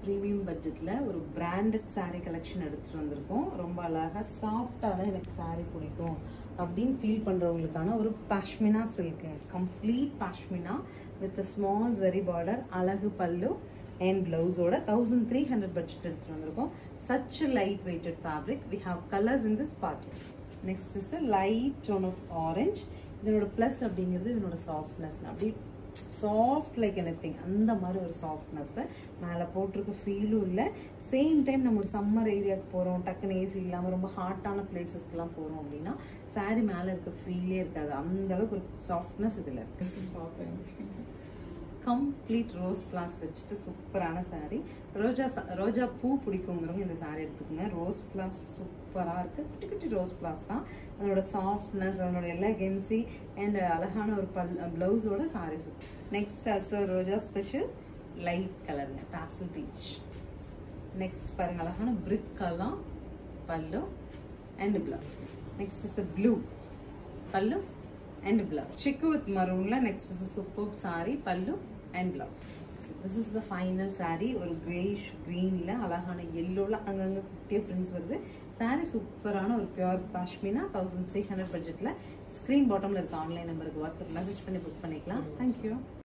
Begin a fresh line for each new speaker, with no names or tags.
premium பட்ஜெட்டில் ஒரு branded saree collection எடுத்துகிட்டு வந்திருக்கோம் ரொம்ப அழகாக சாஃப்டாக தான் எனக்கு saree பிடிக்கும் அப்படின்னு ஃபீல் பண்ணுறவங்களுக்கான ஒரு pashmina silk complete pashmina with small zari border அழகு பல்லு அண்ட் பிளவுஸோட தௌசண்ட் த்ரீ ஹண்ட்ரட் பட்ஜெட் எடுத்துகிட்டு வந்திருக்கோம் such light weighted fabric we have colours in this party next is light tone of orange இதனோட ப்ளஸ் அப்படிங்கிறது இதனோட சாஃப்ட்னஸ் அப்படி சாஃப்ட் லைக் எனி திங் அந்த மாதிரி ஒரு சாஃப்ட்னஸ்ஸை மேலே போட்டிருக்க ஃபீலும் இல்லை சேம் டைம் நம்ம ஒரு சம்மர் ஏரியாவுக்கு போகிறோம் டக்குன்னு ஏசி இல்லாமல் ரொம்ப ஹாட்டான பிளேசஸ்க்குலாம் போகிறோம் அப்படின்னா saree மேலே இருக்க ஃபீலே இருக்காது அந்த அளவுக்கு ஒரு சாஃப்ட்னஸ் இதில் இருக்குது கம்ப்ளீட் ரோஸ் ஃப்ளாஸ் வச்சுட்டு சூப்பரான saree ரோஜா ச- ரோஜா பூ பிடிக்குங்கிறவங்க இந்த saree எடுத்துக்கோங்க ரோஸ் ஃப்ளாஸ் சூப்பராக இருக்குது குட்டி குட்டி ரோஸ் ஃப்ளாஸ் தான் அதனோட சாஃப்ட்னஸ் அதனோட எலகென்சி அண்ட் அழகான ஒரு பல் ப்ளவுஸோட saree சூப்பர் நெக்ஸ்ட் ஆல்சோ ரோஜா ஸ்பெஷல் லைட் கலருங்க பேஸ்டல் பீச் நெக்ஸ்ட் பாருங்க அழகான brick colour pallu and blouse next is blue pallu and blouse சிக்கு வித் மரூன்ல next is super sari pallu and blouse this is the final saree ஒரு கிரேஷ் க்ரீனில் அழகான எல்லோவில் அங்கங்கே குட்டியாக பிரிண்ட்ஸ் வருது saree சூப்பரான ஒரு pure pashmina thousand three hundred பட்ஜெட்டில் ஸ்க்ரீன் பாட்டமில் இருக்க ஆன்லைன் நம்பருக்கு வாட்ஸ்அப் மெசேஜ் பண்ணி புக் பண்ணிக்கலாம் தேங்க்யூ